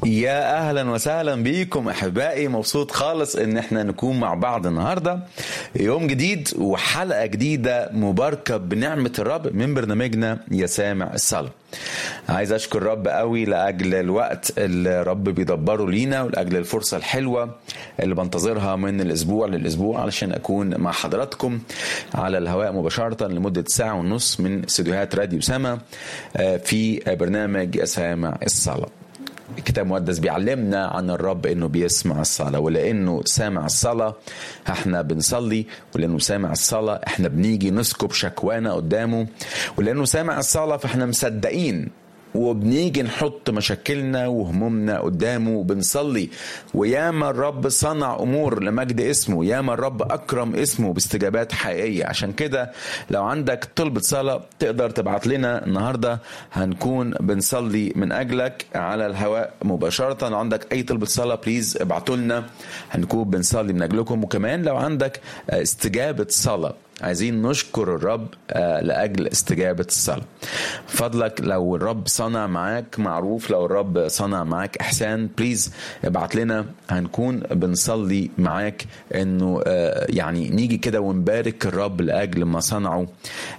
يا اهلا وسهلا بيكم احبائي مبسوط خالص ان احنا نكون مع بعض النهارده يوم جديد وحلقه جديده مباركه بنعمه الرب من برنامجنا يا سامع الصلاه عايز اشكر الرب قوي لاجل الوقت اللي الرب بيدبره لينا ولاجل الفرصه الحلوه اللي بنتظرها من الاسبوع للاسبوع علشان اكون مع حضراتكم على الهواء مباشره لمده ساعه ونص من استديوهات راديو سما في برنامج سامع الصلاه الكتاب المقدس بيعلمنا عن الرب انه بيسمع الصلاه ولانه سامع الصلاه احنا بنصلي ولانه سامع الصلاه احنا بنيجي نسكب شكوانا قدامه ولانه سامع الصلاه فاحنا مصدقين وبنيجي نحط مشاكلنا وهمومنا قدامه وبنصلي وياما الرب صنع امور لمجد اسمه ياما الرب اكرم اسمه باستجابات حقيقيه عشان كده لو عندك طلبة صلاه تقدر تبعت لنا النهارده هنكون بنصلي من اجلك على الهواء مباشره لو عندك اي طلبة صلاه بليز ابعتوا لنا هنكون بنصلي من اجلكم وكمان لو عندك استجابه صلاه عايزين نشكر الرب لاجل استجابه الصلاه فضلك لو الرب صنع معاك معروف لو الرب صنع معاك احسان بليز ابعت لنا هنكون بنصلي معاك انه يعني نيجي كده ونبارك الرب لاجل ما صنعه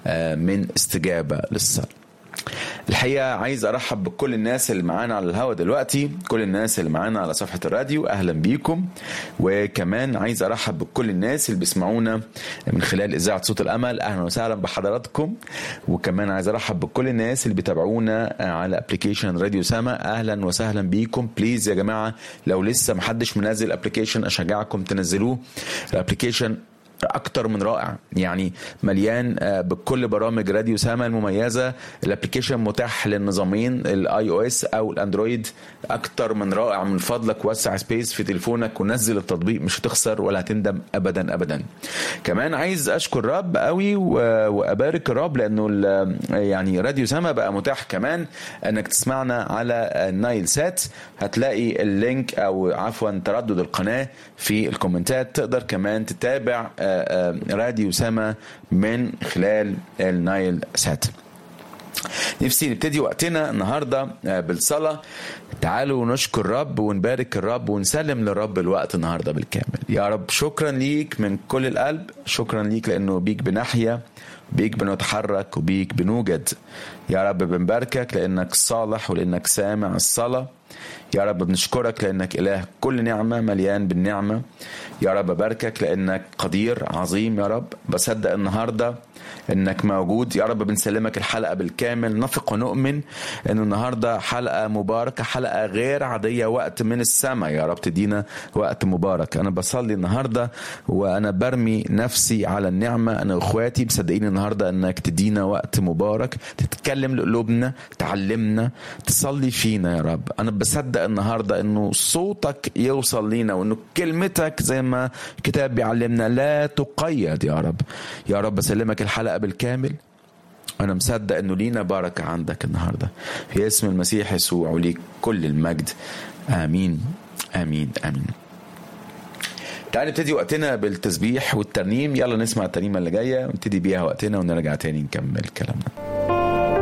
من استجابه للصلاه الحقيقه عايز ارحب بكل الناس اللي معانا على الهوا دلوقتي كل الناس اللي معانا على صفحه الراديو اهلا بيكم وكمان عايز ارحب بكل الناس اللي بيسمعونا من خلال اذاعه صوت الامل اهلا وسهلا بحضراتكم وكمان عايز ارحب بكل الناس اللي بيتابعونا على ابلكيشن راديو سما اهلا وسهلا بيكم بليز يا جماعه لو لسه محدش منزل ابلكيشن اشجعكم تنزلوه الابلكيشن اكتر من رائع يعني مليان بكل برامج راديو سما المميزه الابلكيشن متاح للنظامين الاي او اس او الاندرويد اكتر من رائع من فضلك وسع سبيس في تليفونك ونزل التطبيق مش هتخسر ولا هتندم ابدا ابدا كمان عايز اشكر رب قوي وابارك الرب لانه يعني راديو سما بقى متاح كمان انك تسمعنا على النايل سات هتلاقي اللينك او عفوا تردد القناه في الكومنتات تقدر كمان تتابع راديو سما من خلال النايل سات نفسي نبتدي وقتنا النهاردة بالصلاة تعالوا نشكر الرب ونبارك الرب ونسلم للرب الوقت النهاردة بالكامل يا رب شكرا ليك من كل القلب شكرا ليك لأنه بيك بنحيا بيك بنتحرك وبيك بنوجد يا رب بنباركك لأنك صالح ولأنك سامع الصلاة يا رب بنشكرك لأنك إله كل نعمة مليان بالنعمة يا رب بباركك لأنك قدير عظيم يا رب بصدق النهاردة انك موجود يا رب بنسلمك الحلقه بالكامل نثق ونؤمن ان النهارده حلقه مباركه حلقه غير عاديه وقت من السماء يا رب تدينا وقت مبارك انا بصلي النهارده وانا برمي نفسي على النعمه انا واخواتي مصدقين النهارده انك تدينا وقت مبارك تتكلم لقلوبنا تعلمنا تصلي فينا يا رب انا بصدق النهارده انه صوتك يوصل لينا وانه كلمتك زي ما الكتاب بيعلمنا لا تقيد يا رب يا رب بسلمك الحلقه بالكامل أنا مصدق إنه لينا بركة عندك النهاردة في اسم المسيح يسوع وليك كل المجد آمين آمين آمين تعالى نبتدي وقتنا بالتسبيح والترنيم يلا نسمع الترنيمة اللي جاية ونبتدي بيها وقتنا ونرجع تاني نكمل كلامنا